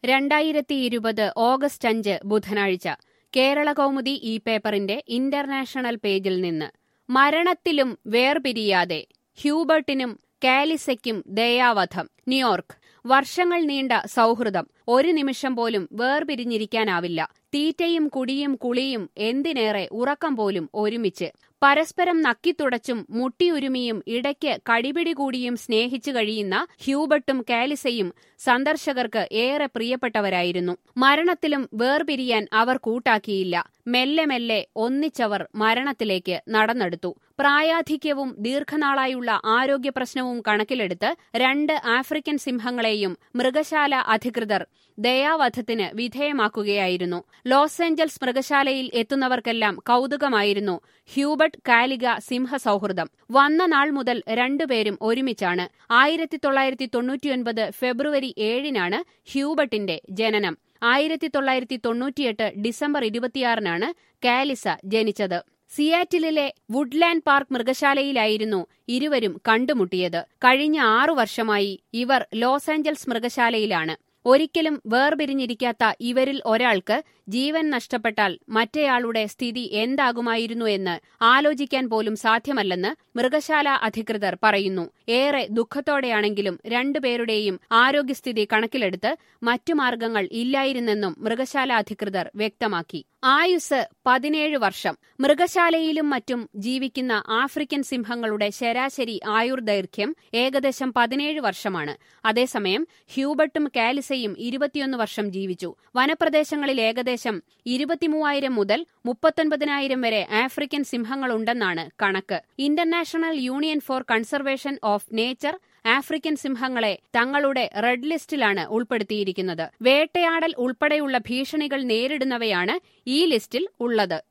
രണ്ടായിരത്തി ഇരുപത് ഓഗസ്റ്റ് അഞ്ച് ബുധനാഴ്ച കേരള കൗമുദി ഈ പേപ്പറിന്റെ ഇന്റർനാഷണൽ പേജിൽ നിന്ന് മരണത്തിലും വേർപിരിയാതെ ഹ്യൂബർട്ടിനും കാലിസയ്ക്കും ദയാവധം ന്യൂയോർക്ക് വർഷങ്ങൾ നീണ്ട സൗഹൃദം ഒരു നിമിഷം പോലും വേർപിരിഞ്ഞിരിക്കാനാവില്ല തീറ്റയും കുടിയും കുളിയും എന്തിനേറെ ഉറക്കം പോലും ഒരുമിച്ച് പരസ്പരം നക്കിത്തുടച്ചും മുട്ടിയുരുമിയും ഇടയ്ക്ക് കടിപിടി കൂടിയും സ്നേഹിച്ചു കഴിയുന്ന ഹ്യൂബർട്ടും കാലിസയും സന്ദർശകർക്ക് ഏറെ പ്രിയപ്പെട്ടവരായിരുന്നു മരണത്തിലും വേർപിരിയാൻ അവർ കൂട്ടാക്കിയില്ല മെല്ലെ മെല്ലെ ഒന്നിച്ചവർ മരണത്തിലേക്ക് നടന്നെടുത്തു പ്രായാധിക്യവും ദീർഘനാളായുള്ള ആരോഗ്യ പ്രശ്നവും കണക്കിലെടുത്ത് രണ്ട് ആഫ്രിക്കൻ സിംഹങ്ങളെയും മൃഗശാല അധികൃതർ ദയാവധത്തിന് വിധേയമാക്കുകയായിരുന്നു ലോസ് ഏഞ്ചൽസ് മൃഗശാലയിൽ എത്തുന്നവർക്കെല്ലാം കൗതുകമായിരുന്നു ഹ്യൂബർട്ട് കാലിക സിംഹസൗഹൃദം വന്ന നാൾ മുതൽ രണ്ടുപേരും ഒരുമിച്ചാണ് ആയിരത്തി തൊള്ളായിരത്തി തൊണ്ണൂറ്റിയൊൻപത് ഫെബ്രുവരി ഏഴിനാണ് ഹ്യൂബർട്ടിന്റെ ജനനം ആയിരത്തി തൊള്ളായിരത്തി തൊണ്ണൂറ്റിയെട്ട് ഡിസംബർ ഇരുപത്തിയാറിനാണ് കാലിസ ജനിച്ചത് സിയാറ്റിലിലെ വുഡ്ലാൻഡ് പാർക്ക് മൃഗശാലയിലായിരുന്നു ഇരുവരും കണ്ടുമുട്ടിയത് കഴിഞ്ഞ ആറു വർഷമായി ഇവർ ലോസ് ആഞ്ചൽസ് മൃഗശാലയിലാണ് ഒരിക്കലും വേർപിരിഞ്ഞിരിക്കാത്ത ഇവരിൽ ഒരാൾക്ക് ജീവൻ നഷ്ടപ്പെട്ടാൽ മറ്റേയാളുടെ സ്ഥിതി എന്താകുമായിരുന്നു എന്ന് ആലോചിക്കാൻ പോലും സാധ്യമല്ലെന്ന് മൃഗശാല അധികൃതർ പറയുന്നു ഏറെ ദുഃഖത്തോടെയാണെങ്കിലും രണ്ടുപേരുടെയും ആരോഗ്യസ്ഥിതി കണക്കിലെടുത്ത് മറ്റു മാർഗങ്ങൾ ഇല്ലായിരുന്നെന്നും മൃഗശാല അധികൃതർ വ്യക്തമാക്കി ആയുസ് പതിനേഴ് വർഷം മൃഗശാലയിലും മറ്റും ജീവിക്കുന്ന ആഫ്രിക്കൻ സിംഹങ്ങളുടെ ശരാശരി ആയുർദൈർഘ്യം ഏകദേശം പതിനേഴ് വർഷമാണ് അതേസമയം ഹ്യൂബർട്ടും കാലിസയും ഇരുപത്തിയൊന്ന് വർഷം ജീവിച്ചു വനപ്രദേശങ്ങളിൽ ഏകദേശം ഇരുപത്തിമൂവായിരം മുതൽ മുപ്പത്തൊൻപതിനായിരം വരെ ആഫ്രിക്കൻ സിംഹങ്ങളുണ്ടെന്നാണ് കണക്ക് International Union for Conservation of Nature African സിംഹങ്ങളെ തങ്ങളുടെ റെഡ് ലിസ്റ്റിലാണ് ഉൾപ്പെടുത്തിയിരിക്കുന്നത് വേട്ടയാടൽ ഉൾപ്പെടെയുള്ള ഭീഷണികൾ നേരിടുന്നവയാണ് ഈ ലിസ്റ്റിൽ ഉള്ളത്